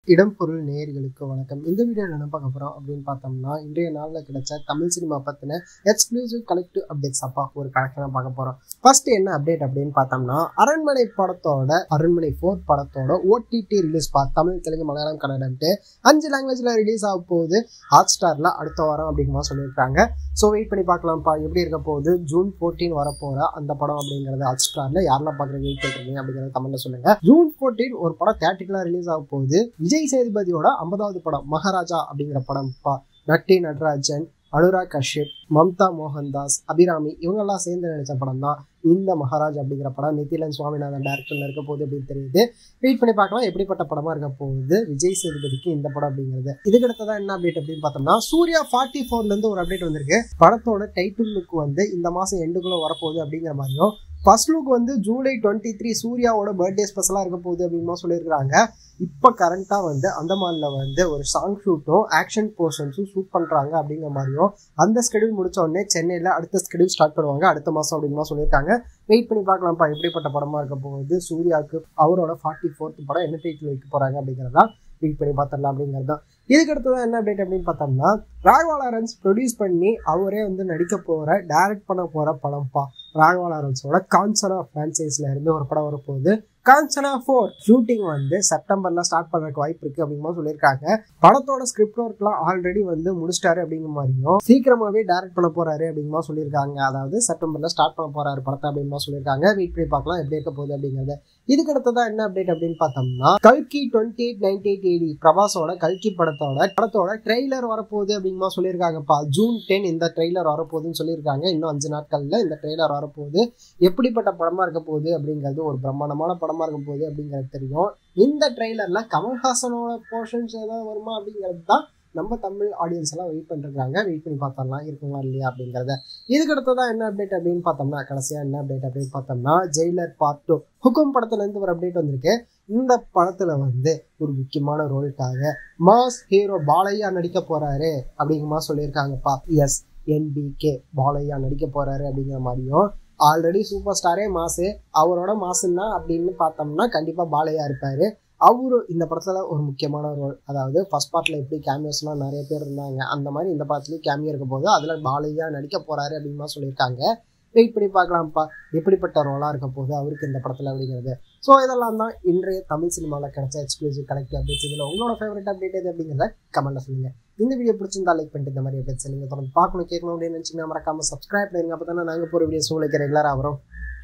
இடம் பொருள் நேயர்களுக்கு வணக்கம் இந்த வீடியோவில் என்ன பார்க்க போகிறோம் அப்படின்னு பார்த்தோம்னா இன்றைய நாளில் கிடைச்ச தமிழ் சினிமா பற்றின எக்ஸ்க்ளூசிவ் கலெக்டிவ் அப்டேட்ஸ் அப்பா ஒரு கலெக்ஷனாக பார்க்க போகிறோம் ஃபர்ஸ்ட் என்ன அப்டேட் அப்படின்னு பார்த்தோம்னா அரண்மனை படத்தோட அரண்மனை ஃபோர் படத்தோட ஓடிடி ரிலீஸ் பா தமிழ் தெலுங்கு மலையாளம் கன்னடம்ட்டு அஞ்சு லாங்குவேஜில் ரிலீஸ் ஆக போகுது ஹாட் ஸ்டாரில் அடுத்த வாரம் அப்படிங்கிற சொல்லியிருக்காங்க ஸோ வெயிட் பண்ணி பார்க்கலாம்ப்பா எப்படி இருக்க போகுது ஜூன் ஃபோர்டீன் வரப்போகிற அந்த படம் அப்படிங்கிறது ஹாட் ஸ்டாரில் யாரெல்லாம் பார்க்குறது வெயிட் பண்ணிருக்கீங்க அப்படிங்கிறத கமெண்ட்ல சொல்லுங்கள் ஜூன் ஃபோர்டீன் ஒரு படம் தேட்டிக்கலாக ரிலீஸ் ஆக போகுது விஜய் சேதுபதியோட ஐம்பதாவது படம் மகாராஜா அப்படிங்கிற படம் பா நட்டி நடராஜன் அனுராக் கஷ்யப் மம்தா மோகன்தாஸ் அபிராமி இவங்கெல்லாம் சேர்ந்து நடிச்ச படம் தான் இந்த மகாராஜ் அப்படிங்கிற படம் நிதிலன் சுவாமிநாதன் டேரக்டர்ல இருக்க போகுது அப்படின்னு தெரியுது வெயிட் பண்ணி பார்க்கலாம் எப்படிப்பட்ட படமா இருக்க போகுது விஜய் சேதுபதிக்கு இந்த படம் அப்படிங்கிறது இதுக்கு அடுத்ததான் என்ன அப்டேட் அப்படின்னு பார்த்தோம்னா சூர்யா ஃபார்ட்டி ஃபோர்ல இருந்து ஒரு அப்டேட் வந்திருக்கு படத்தோட டைட்டில் லுக் வந்து இந்த மாசம் எண்டுக்குள்ள வரப்போகுது அப்படிங்கிற மாதிரியும் ஃபர்ஸ்ட் லுக் வந்து ஜூலை டுவெண்ட்டி த்ரீ சூர்யாவோட பர்த்டே ஸ்பெஷலாக இருக்க போகுது அப்படிமா சொல்லியிருக்காங்க இப்போ கரண்ட்டாக வந்து அந்தமானில் வந்து ஒரு சாங் ஷூட்டும் ஆக்ஷன் போர்ஷன்ஸும் ஷூட் பண்ணுறாங்க அப்படிங்கிற மாதிரியும் அந்த ஸ்கெடியூல் முடிச்ச உடனே சென்னையில் அடுத்த ஸ்கெடியூல் ஸ்டார்ட் பண்ணுவாங்க அடுத்த மாதம் அப்படிங்கிற சொல்லியிருக்காங்க வெயிட் பண்ணி பார்க்கலாம்ப்பா எப்படிப்பட்ட படமாக இருக்க போகுது சூர்யாவுக்கு அவரோட ஃபார்ட்டி ஃபோர்த் படம் என்ன டைட்டில் வைக்க போகிறாங்க அப்படிங்கிறதா வெயிட் பண்ணி பார்த்துடலாம் அப்படிங்கிறது தான் இதுக்கு அடுத்ததான் என்ன அப்டேட் அப்படின்னு பார்த்தோம்னா ராகவா லாரன்ஸ் ப்ரொடியூஸ் பண்ணி அவரே வந்து நடிக்க போகிற டைரக்ட் பண்ண போகிற படம்ப்பா ராகவா லாரன்ஸோட கான்சனா ஃப்ரான்ச்சைஸில் இருந்து ஒரு படம் வரப்போகுது காஞ்சனா ஃபோர் ஷூட்டிங் வந்து செப்டம்பர்ல ஸ்டார்ட் பண்ணுறதுக்கு வாய்ப்பு இருக்கு அப்படிங்கிற சொல்லியிருக்காங்க படத்தோட ஸ்கிரிப்ட் ஒர்க்லாம் ஆல்ரெடி வந்து முடிச்சிட்டாரு அப்படிங்கிற மாதிரியும் சீக்கிரமாவே டைரக்ட் பண்ண போறாரு அப்படிங்கிற சொல்லியிருக்காங்க அதாவது செப்டம்பர்ல ஸ்டார்ட் பண்ண போறாரு படத்தை அப்படிங்கிற சொல்லியிருக்காங்க வெயிட் பண்ணி பார்க்கலாம் எப்படி இருக்க போகுது அப்படிங்கறத இதுக்கு அடுத்ததா என்ன அப்டேட் அப்படின்னு பார்த்தோம்னா கல்கி twenty eight ninety eight AD பிரபாஸோட கல்கி படத்தோட படத்தோட ட்ரெய்லர் வரப்போகுது அப்படிங்கிற சொல்லியிருக்காங்கப்பா ஜூன் டென் இந்த ட்ரெய்லர் வரப்போகுதுன்னு சொல்லியிருக்காங்க இன்னும் அஞ்சு நாட்கள்ல இந்த ட்ரெய்லர் வரப்போகுது எப்படிப்பட்ட படமா இருக்க போகுது அப்படிங்கிறது ஒரு பிரம்மாண்டமான படமா இருக்க போகுது அப்படிங்கிறது தெரியும் இந்த ட்ரெய்லர்ல கமல்ஹாசனோட போர்ஷன்ஸ் ஏதாவது வருமா அப்படிங்கிறது தான் நம்ம தமிழ் ஆடியன்ஸ் எல்லாம் வெயிட் பண்ணிருக்காங்க வெயிட் பண்ணி பார்த்தரலாம் இருக்குங்களா இல்லையா அப்படிங்கிறத இதுக்கு அடுத்ததான் என்ன அப்டேட் அப்படின்னு பார்த்தோம்னா கடைசியா என்ன அப்டேட் அப்படின்னு பார்த்தோம்னா ஜெயிலர் பார்ட் டூ ஹுக்கும் படத்துல இருந்து ஒரு அப்டேட் வந்திருக்கு இந்த படத்துல வந்து ஒரு முக்கியமான ரோலுக்காக மாஸ் ஹீரோ பாலையா நடிக்க போறாரு அப்படிங்கிற மாதிரி சொல்லியிருக்காங்கப்பா எஸ் என்பிகே பாலையா நடிக்க போறாரு அப்படிங்கிற மாதிரியும் ஆல்ரெடி சூப்பர் ஸ்டாரே மாசு அவரோட மாசுன்னா அப்படின்னு பார்த்தோம்னா கண்டிப்பா பாலையா இருப்பாரு அவரு இந்த படத்துல ஒரு முக்கியமான ரோல் அதாவது ஃபர்ஸ்ட் பார்ட்ல எப்படி கேமியோஸ்லாம் நிறைய பேர் இருந்தாங்க அந்த மாதிரி இந்த படத்துலயும் கேமியோ இருக்க போது அதுல பாலையா நடிக்க போறாரு அப்படின்னு மாதிரி சொல்லியிருக்காங்க வெயிட் பண்ணி பார்க்கலாம்ப்பா எப்படிப்பட்ட ரோலாக இருக்க போகுது அவருக்கு இந்த படத்தில் அப்படிங்கிறது ஸோ இதெல்லாம் தான் இன்றைய தமிழ் சினிமாவில் கிடைச்ச எக்ஸ்க்ளூசிவ் கலெக்டிவ் அப்டேட்ஸ் இதில் உங்களோட ஃபேவரட் அப்டேட் எது அப்படிங்கிறத கமெண்ட்டில் சொல்லுங்கள் இந்த வீடியோ பிடிச்சிருந்தா லைக் பண்ணிட்டு இந்த மாதிரி அப்டேட்ஸ் நீங்கள் தொடர்ந்து பார்க்கணும் கேட்கணும் அப்படின்னு நினச்சிங்கன்னா மறக்காம சப்ஸ்கிரைப் பண்ணுங்க அப்போ தானே நாங்கள் போகிற வீடியோஸ் உங்களுக்கு ரெகுலராக வரும்